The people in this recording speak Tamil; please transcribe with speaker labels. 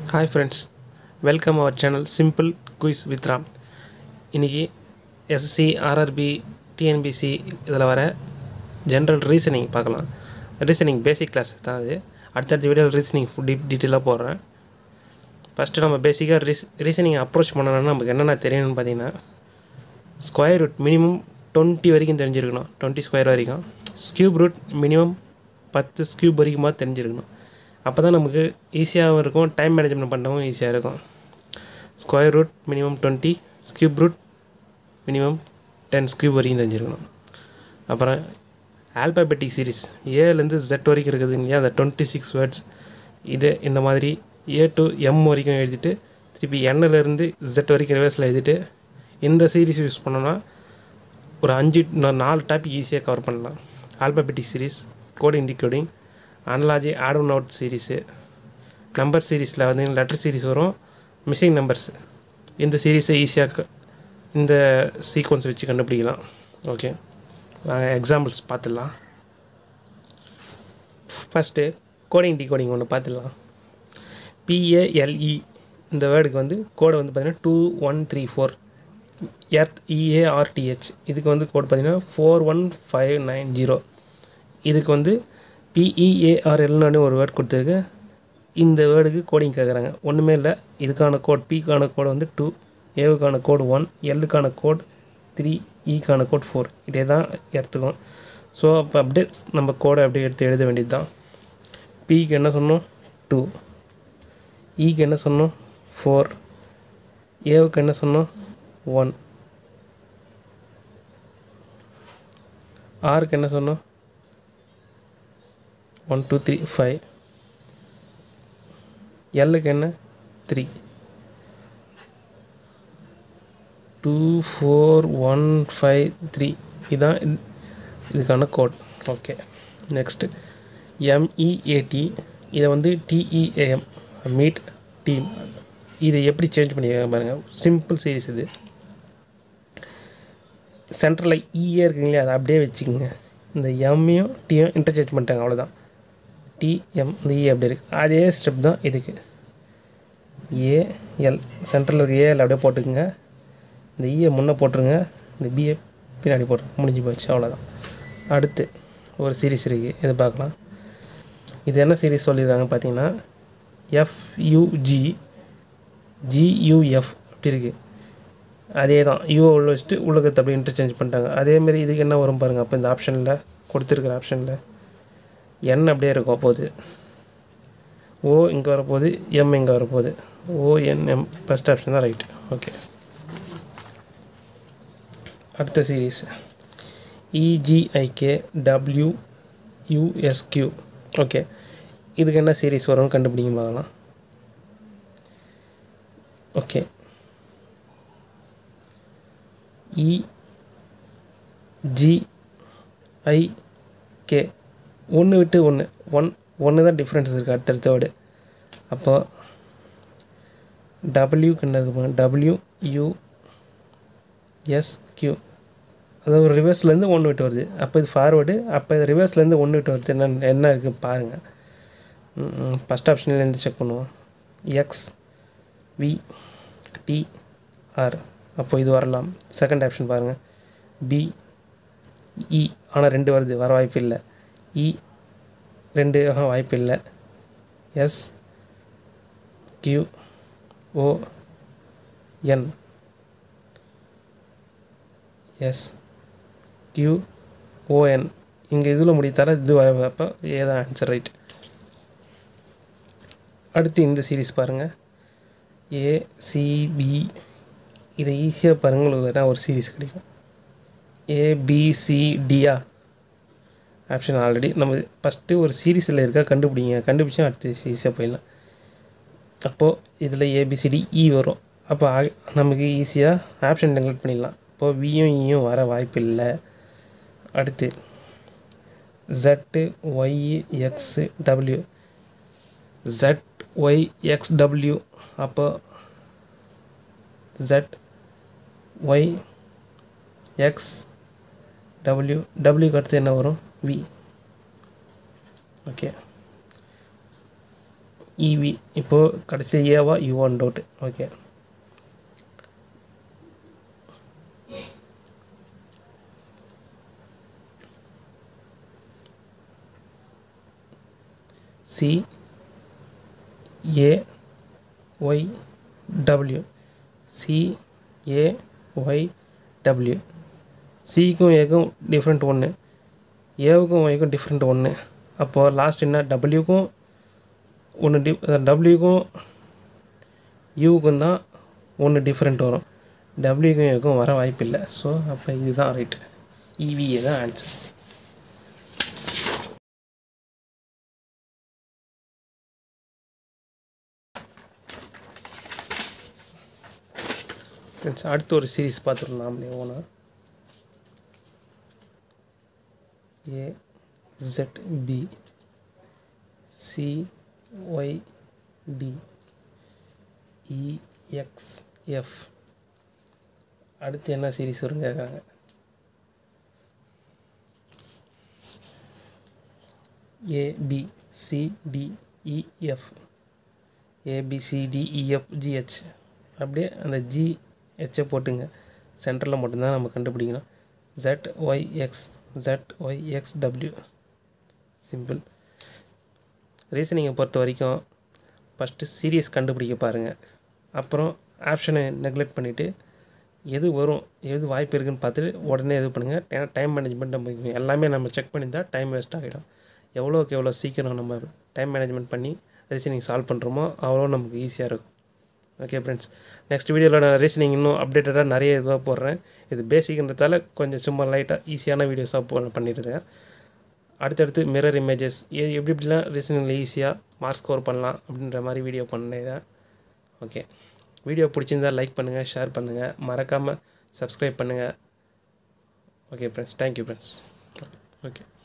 Speaker 1: hi friends welcome our channel simple quiz with Ram இன்றைக்கி எஸ்எஸ்சி ஆர்ஆர்பி டிஎன்பிசி இதில் வர ஜென்ரல் ரீசனிங் பார்க்கலாம் ரீசனிங் பேசிக் கிளாஸ் தான் அது அடுத்தடுத்த வீடியோ ரீசனிங் டீ டீட்டெயிலாக போடுறேன் ஃபஸ்ட்டு நம்ம பேசிக்காக ரீஸ் ரீசனிங் அப்ரோச் பண்ணணும்னா நமக்கு என்னென்ன தெரியணும்னு பார்த்தீங்கன்னா ஸ்கொயர் ரூட் மினிமம் டுவெண்ட்டி வரைக்கும் தெரிஞ்சிருக்கணும் டுவெண்ட்டி ஸ்கொயர் வரைக்கும் ஸ்கியூப் ரூட் மினிமம் பத்து ஸ்கியூப் வரைக்குமா தெரிஞ்சிருக்கணும் அப்போ தான் நமக்கு ஈஸியாகவும் இருக்கும் டைம் மேனேஜ்மெண்ட் பண்ணவும் ஈஸியாக இருக்கும் square root minimum twenty cube root minimum ten cube வரைக்கும் தெரிஞ்சிருக்கணும் அப்புறம் ஆல்பாபெட்டிக் சீரிஸ் ஏலேருந்து ஜெட் வரைக்கும் இருக்குது இல்லையா அந்த டுவெண்ட்டி சிக்ஸ் வேர்ட்ஸ் இது இந்த மாதிரி ஏ டு எம் வரைக்கும் எழுதிட்டு திருப்பி எண்ணிலேருந்து ஜெட் வரைக்கும் ரிவர்ஸில் எழுதிட்டு இந்த சீரிஸ் யூஸ் பண்ணோன்னா ஒரு அஞ்சு நா- நாலு டாபிக் ஈஸியாக கவர் பண்ணலாம் alphabetic series coding decoding analogy odd one out series number சீரிஸில் வந்து லெட்டர் சீரிஸ் வரும் மிஸ்ஸிங் நம்பர்ஸ் இந்த சீரீஸை ஈஸியாக இந்த சீக்வன்ஸ் வச்சு கண்டுபிடிக்கலாம் ஓகே எக்ஸாம்பிள்ஸ் பார்த்துடலாம் ஃபஸ்ட்டு கோடிங் டிகோடிங் ஒன்று பார்த்துடலாம் பிஏஎல்இ இந்த வேர்டுக்கு வந்து கோடை வந்து பார்த்தீங்கன்னா two one three four earth EARTH இதுக்கு வந்து கோட் பார்த்தீங்கன்னா four one five nine zero இதுக்கு வந்து பிஇஏஆர்எல்னு ஒரு வேர்ட் கொடுத்துருக்கு இந்த வேர்டுக்கு கோடிங் கேட்குறாங்க ஒன்றுமே இல்லை இதுக்கான கோட் பிக்கான கோடு வந்து டூ ஏவுக்கான கோடு ஒன் எல்லுக்கான கோட் த்ரீ ஈக்கான கோட் ஃபோர் இதே தான் எடுத்துக்கும் ஸோ அப்போ அப்படியே நம்ம கோடை அப்படியே எடுத்து எழுத வேண்டியது தான் பிக்கு என்ன சொன்னோம் டூ ஈக்கு என்ன சொன்னோம் ஃபோர் ஏவுக்கு என்ன சொன்னோம் ஒன் ஆருக்கு என்ன சொன்னோம் ஒன் டூ த்ரீ ஃபைவ் எல்லுக்கு என்ன three two four one five three இதுதான் இது- இதுக்கான கோட் ஓகே நெக்ஸ்ட்டு எம்இஏடி இதை வந்து டிஇஏஎம் மீட் டீம் இதை எப்படி சேஞ்ச் பண்ணியிருக்காங்க பாருங்கள் சிம்பிள் சீரிஸ் இது சென்டரில் இஏ இருக்குங்களே அதை அப்படியே வச்சுக்கோங்க இந்த எம்மையும் டியும் இன்டர்சேஞ்ச் பண்ணிட்டாங்க அவ்வளோதான் டிஎம் இந்த இ அப்படி இருக்குது அதே ஸ்டெப் தான் இதுக்கு ஏஎல் சென்டரில் இருக்க ஏஎல் அப்படியே போட்டுக்குங்க இந்த இயை முன்னே போட்டுருங்க இந்த பிஏ பின்னாடி போட்டுருங்க முடிஞ்சு போச்சு அவ்வளோதான் அடுத்து ஒரு சீரிஸ் இருக்குது இது பார்க்கலாம் இது என்ன சீரிஸ் சொல்லியிருக்காங்க பார்த்தீங்கன்னா எஃப்யூஜி ஜியூஎஃப் அப்படி இருக்குது அதே தான் யூ உள்ள வச்சுட்டு உள்ளகத்தை அப்படியே இன்டர்சேஞ்ச் பண்ணிட்டாங்க அதேமாரி இதுக்கு என்ன வரும் பாருங்கள் அப்போ இந்த ஆப்ஷனில் கொடுத்துருக்குற ஆப்ஷனில் என் அப்படியே இருக்கும் அப்போது ஓ இங்கே வரப்போகுது எம் இங்கே வரப்போகுது ஓஎன்எம் ஃபஸ்ட் ஆப்ஷன் தான் ரைட் ஓகே அடுத்த series EGIK W USQ okay இதுக்கு என்ன சீரீஸ் வரும்னு கண்டுபிடிங்க பார்க்கலாம் okay E G I K ஒன்று விட்டு ஒன்று ஒன் ஒன்று தான் டிஃப்ரென்ஸ் இருக்குது அடுத்தடுத்த வேர்டு அப்போ டபிள்யூக்கு என்ன இருக்கு டபிள்யூ யூ எஸ் கியூ அதாவது ஒரு ரிவர்ஸ்லேருந்து ஒன்று விட்டு வருது அப்போ இது ஃபார்வேர்டு அப்போ இது ரிவர்ஸ்லேருந்து ஒன்று விட்டு வருது என்ன என்ன இருக்குது பாருங்கள் ஃபஸ்ட் ஆப்ஷன்லேருந்து செக் பண்ணுவோம் எக்ஸ் வி டி ஆர் அப்போ இது வரலாம் செகண்ட் ஆப்ஷன் பாருங்கள் பி இ ஆனால் ரெண்டு வருது வர வாய்ப்பு இல்லை இ ரெண்டு ஆஹா, வாய்ப்பு இல்லை S Q O N S Q ON இங்கே இதில் முடித்தால இது வர அப்போ ஏதான் ஆன்சர் ரைட் அடுத்து இந்த சீரிஸ் பாருங்கள் ஏசிபி இதை ஈஸியாக பாருங்கள் உங்களுக்கு வேணா ஒரு சீரிஸ் கிடைக்கும் ஏபிசிடியா ஆப்ஷன் ஆல்ரெடி நம்ம ஃபஸ்ட்டு ஒரு சீரிஸில் இருக்கா கண்டுபிடிங்க கண்டுபிடிச்சா அடுத்து ஈஸியாக போயிடலாம் அப்போது இதில் ஏபிசிடி இ வரும் அப்போ ஆ- நமக்கு ஈஸியாக ஆப்ஷன் நெக்லெக்ட் பண்ணிடலாம் இப்போது வியும் இயும் வர வாய்ப்பு இல்லை அடுத்து Z Y X W Z Y X W அப்போ ஜட் ஒய் எக்ஸ் டபிள்யூ டபிள்யூக்கு அடுத்து என்ன வரும் வி ஓகே இவி இப்போது கடைசி ஏவா யூவான் doubt okay C A Y W C A Y W சிக்கும் ஏக்கும் டிஃப்ரெண்ட் ஒன்று ஏவுக்கும் ஒய்க்கும் டிஃப்ரெண்ட் ஒன்று அப்போது லாஸ்ட் என்ன டபிள்யூக்கும் ஒன்று டி டபிள்யூக்கும் யூவுக்கும் தான் ஒன்று டிஃப்ரெண்ட் வரும் டபிள்யூக்கும் ஏக்கும் வர வாய்ப்பில்லை ஸோ அப்போ இதுதான் ரைட்டு இவிஏ தான் ஆன்சர் ஃப்ரெண்ட்ஸ் அடுத்து ஒரு சீரீஸ் பார்த்துருந்தோம் நாமளே ஓனா A Z B C Y D E X F அடுத்து என்ன சீரீஸ் வரும் கேட்குறாங்க ஏபி சிடிஇஎஃப் ஏபிசிடிஇஎஃப் ஜிஹெச் அப்படியே அந்த ஜி ஹெச்சை போட்டுங்க சென்டரில் மட்டும்தான் நம்ம கண்டுபிடிக்கணும் Z Y X Z Y X W simple ரீசனிங்கை பொறுத்த வரைக்கும் ஃபஸ்ட்டு சீரியஸ் கண்டுபிடிக்க பாருங்கள் அப்புறம் ஆப்ஷனை நெக்லெக்ட் பண்ணிவிட்டு எது வரும் எது வாய்ப்பு இருக்குன்னு பார்த்துட்டு உடனே இது பண்ணுங்கள் ஏன்னா டைம் மேனேஜ்மெண்ட் நம்ம எல்லாமே நம்ம செக் பண்ணியிருந்தால் டைம் வேஸ்ட் ஆகிடும் எவ்வளோக்கு எவ்வளோ சீக்கிரம் நம்ம டைம் மேனேஜ்மெண்ட் பண்ணி ரீசனிங் சால்வ் பண்ணுறோமோ அவ்வளோ நமக்கு ஈஸியாக இருக்கும் ஓகே ஃப்ரெண்ட்ஸ் நெக்ஸ்ட் வீடியோவில் நான் ரீசனிங் இன்னும் அப்டேட்டடாக நிறைய இதுவாக போடுறேன் இது பேசிக்ன்றதால கொஞ்சம் சும்மா லைட்டாக ஈஸியான வீடியோஸாக போ பண்ணிட்டுருக்கேன் அடுத்தடுத்து மிரர் இமேஜஸ் எப்படி எப்படிலாம் ரீசனிங்கில் ஈஸியாக மார்க் ஸ்கோர் பண்ணலாம் அப்படின்ற மாதிரி வீடியோ பண்ணேன் ஓகே வீடியோ பிடிச்சிருந்தா லைக் பண்ணுங்கள் ஷேர் பண்ணுங்கள் மறக்காமல் சப்ஸ்கிரைப் பண்ணுங்கள் okay friends thank you friends okay